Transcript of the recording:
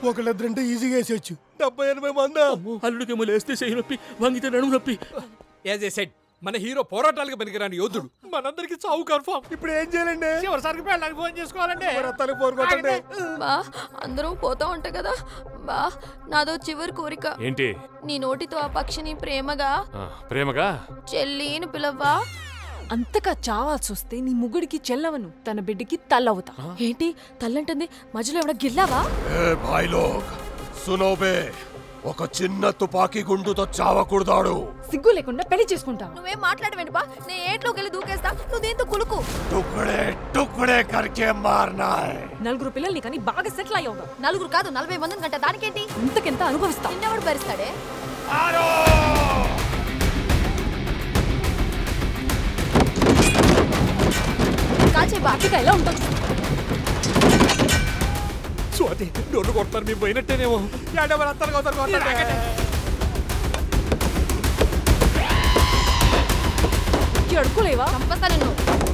ఒకళ్ళిద్దరంటే ఈజీగా వేసేయచ్చు డెబ్బై ఎనభై మందా అల్లుడికేమో లేస్తే చెయ్యి నొప్పి వంగితే నడుము నొప్పి యాజ్ ఏ సెడ్ మన హీరో పోరాటాలకు పనికిరాని యోధుడు మనందరికి చావు కన్ఫామ్ ఇప్పుడు ఏం చేయాలండి చివరిసారికి పెళ్ళడానికి ఫోన్ చేసుకోవాలండి మరి అత్తానికి ఫోన్ కొట్టండి బా అందరం పోతా ఉంటా కదా బా నాదో చివరి కోరిక ఏంటి నీ నోటితో ఆ పక్షిని ప్రేమగా ఆ, ప్రేమగా చెల్లిని పిలవ్వా అంతగా చావాల్సి వస్తే నీ ముగ్గుడికి చెల్లవను తన బిడ్డకి తల్లవుతా ఏంటి తల్లంటుంది మధ్యలో ఏమైనా గిల్లావా ఏ భాయ్ లోగ్ సునో బే ఒక చిన్న తుపాకీ గుండుతో చావకూడదాడు సిగ్గు లేకుండా పెళ్లి చేసుకుంటావు నువ్వేం మాట్లాడవేంటి బా నేను ఏట్లోకి వెళ్ళి దూకేస్తా నువ్వు దీంతో కులుకు టుక్డే టుక్డే కర్కే మారనా హై నలుగురు పిల్లల్ని కానీ బాగా సెటిల్ అయ్యావు నలుగురు కాదు నలభై మందిని గంట దానికేంటి ఇంతకెంత అనుభవిస్తావు నిన్నెవడు భరిస్తాడే కాచే బా ఇక ఎలా ఉంటావు స్వాతి డోర్లు కొడతారు మీరు పోయినట్టేనేమో ఏడే మరి అత్తలు కొడతారు కొట్టండి. అడుకోలేవా చంపస్తా నిన్ను